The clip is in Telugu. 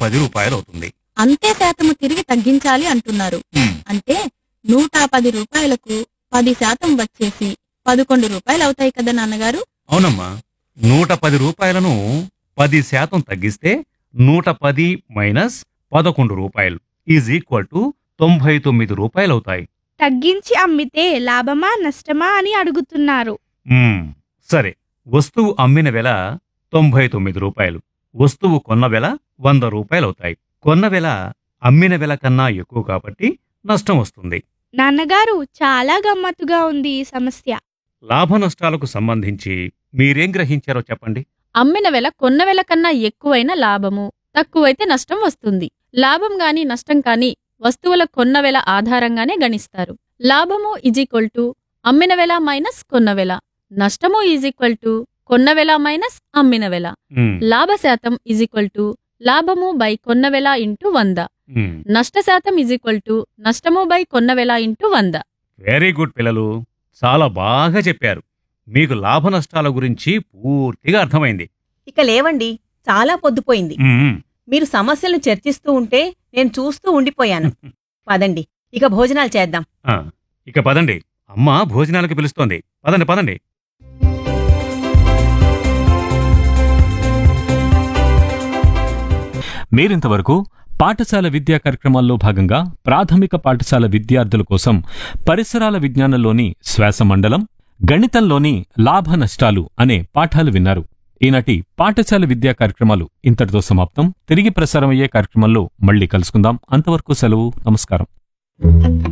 పది రూపాయలు అవుతుంది అంతే శాతము తిరిగి తగ్గించాలి అంటున్నారు ఉమ్, అంటే నూట పది రూపాయలకు పది శాతం వచ్చేసి పదకొండు రూపాయలు అవుతాయి కదా నాన్నగారు అవునమ్మా నూట పది రూపాయలను పది శాతం తగ్గిస్తే నూట పది మైనస్ పదకొండు రూపాయలు ఈజ్ ఈక్వల్ టు తొంభై తొమ్మిది రూపాయలు అవుతాయి తగ్గించి అమ్మితే లాభమా నష్టమా అని అడుగుతున్నారు మ్మ్. సరే వస్తువు అమ్మిన వెల తొంభై తొమ్మిది రూపాయలు వస్తువు కొన్న వెల వంద రూపాయలు అవుతాయి కొన్న వెల అమ్మిన వెల కన్నా ఎక్కువ కాబట్టి నష్టం వస్తుంది నాన్నగారు చాలా గమ్మత్తుగా ఉంది ఈ సమస్య లాభ నష్టాలకు సంబంధించి మీరేం గ్రహించారో చెప్పండి అమ్మిన వెల కొన్న వెల కన్నా ఎక్కువైన లాభము తక్కువైతే నష్టం వస్తుంది లాభం గాని నష్టం కాని వస్తువుల కొన్న వెల ఆధారంగానే గణిస్తారు లాభము ఈజ్ ఈక్వల్ టు అమ్మిన వెల మైనస్ కొన్న వెల నష్టము ఈజ్ ఈక్వల్ టు కొన్న వెల మైనస్ అమ్మిన వెల మ్మ్. లాభ శాతం ఈజ్ ఈక్వల్ టు లాభము బై కొన్న వెల ఇంటూ వంద మ్మ్. నష్ట శాతం ఈజ్ ఈక్వల్ టు నష్టము బై కొన్న వెల ఇంటూ వంద వెరీ గుడ్ పిల్లలు చాలా బాగా చెప్పారు మీకు లాభ నష్టాల గురించి పూర్తిగా అర్థమైంది ఇక లేవండి చాలా పొద్దుపోయింది మ్మ్. మీరు సమస్యలను చర్చిస్తూ ఉంటే నేను చూస్తూ ఉండిపోయాను పదండి ఇక భోజనాలు చేద్దాం ఆ, ఇక పదండి అమ్మ భోజనాలకు పిలుస్తోంది పదండి పదండి మీరింతవరకు పాఠశాల విద్యా కార్యక్రమాల్లో భాగంగా ప్రాథమిక పాఠశాల విద్యార్థుల కోసం పరిసరాల విజ్ఞానంలోని శ్వాస మండలం గణితంలోని లాభ నష్టాలు అనే పాఠాలు విన్నారు ఈనాటి పాఠశాల విద్యా కార్యక్రమాలు ఇంతటితో సమాప్తం తిరిగి ప్రసారమయ్యే కార్యక్రమంలో మళ్ళీ కలుసుకుందాం అంతవరకు సెలవు నమస్కారం